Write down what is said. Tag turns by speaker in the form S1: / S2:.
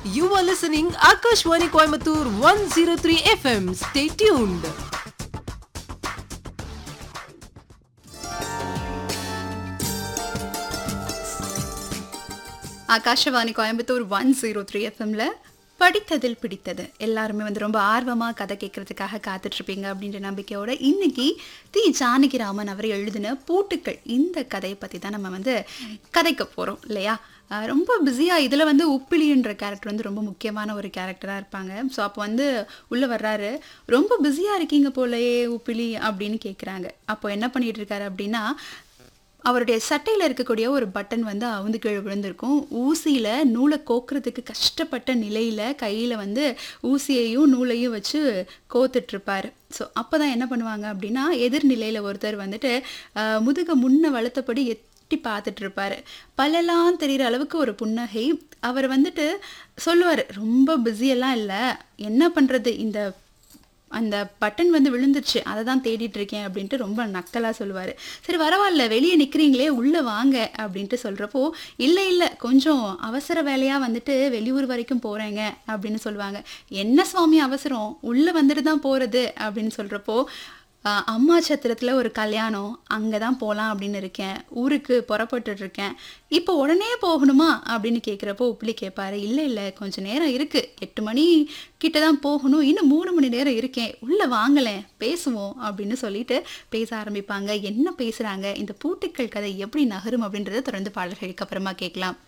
S1: You are listening Akashwani Coimbatore 103 FM. Stay tuned.
S2: Akashvani Coimbatore one zero three எஃப்எம்ல படித்ததில் பிடித்தது எல்லாருமே வந்து ரொம்ப ஆர்வமாக கதை கேட்கறதுக்காக காத்துட்ருப்பீங்க அப்படின்ற நம்பிக்கையோட இன்னைக்கு தி ஜானகிராமன் அவர் எழுதின பூட்டுக்கள் இந்த கதையை பற்றி தான் நம்ம வந்து கதைக்க போகிறோம் இல்லையா அஹ் ரொம்ப பிஸியாக இதில் வந்து உப்பிலின்ற கேரக்டர் வந்து ரொம்ப முக்கியமான ஒரு கேரக்டராக இருப்பாங்க ஸோ அப்போ வந்து உள்ளே வர்றாரு ரொம்ப பிஸியாக இருக்கீங்க போலயே உப்பிலி அப்படின்னு கேட்குறாங்க அப்போ என்ன பண்ணிட்டு இருக்காரு அப்படின்னா அவருடைய சட்டையில் இருக்கக்கூடிய ஒரு பட்டன் வந்து அவுந்து கீழே விழுந்திருக்கும் ஊசியில் நூலை கோக்குறதுக்கு கஷ்டப்பட்ட நிலையில் கையில் வந்து ஊசியையும் நூலையும் வச்சு கோத்துட்ருப்பார் ஸோ அப்போ தான் என்ன பண்ணுவாங்க அப்படின்னா எதிர்நிலையில் ஒருத்தர் வந்துட்டு ஆஹ், முதுக முன்ன வளர்த்தபடி எட்டி பார்த்துட்டு இருப்பாரு பல்லெல்லாம் தெரிகிற அளவுக்கு ஒரு புன்னகை அவர் வந்துட்டு சொல்லுவார் ரொம்ப பிஸியெல்லாம் இல்லை என்ன பண்ணுறது இந்த அந்த பட்டன் வந்து விழுந்துருச்சு அதை தான் தேடிட்டு இருக்கேன் அப்படின்ட்டு ரொம்ப நக்கலாக சொல்லுவார் சரி பரவாயில்ல வெளியே நிற்கிறீங்களே உள்ளே வாங்க அப்படின்ட்டு சொல்கிறப்போ இல்லை இல்லை கொஞ்சம் அவசர வேலையாக வந்துட்டு வெளியூர் வரைக்கும் போகிறேங்க அப்படின்னு சொல்லுவாங்க என்ன சுவாமி அவசரம் உள்ளே வந்துட்டு தான் போகிறது அப்படின்னு சொல்கிறப்போ ஆஹ் அம்மா சத்திரத்தில் ஒரு கல்யாணம் அங்கே தான் போகலாம் அப்படின்னு இருக்கேன் ஊருக்கு புறப்பட்டுட்டு இருக்கேன் இப்போ உடனே போகணுமா அப்படின்னு கேட்குறப்போ உப்பிலி கேட்பாரு இல்லை இல்லை கொஞ்சம் நேரம் இருக்குது எட்டு மணி கிட்ட தான் போகணும் இன்னும் மூணு மணி நேரம் இருக்கேன் உள்ளே வாங்கலேன் பேசுவோம் அப்படின்னு சொல்லிட்டு பேச ஆரம்பிப்பாங்க என்ன பேசுகிறாங்க இந்த பூட்டுக்கள் கதை எப்படி நகரும் அப்படின்றத தொடர்ந்து பாடல்களுக்கு அப்புறமா கேட்கலாம்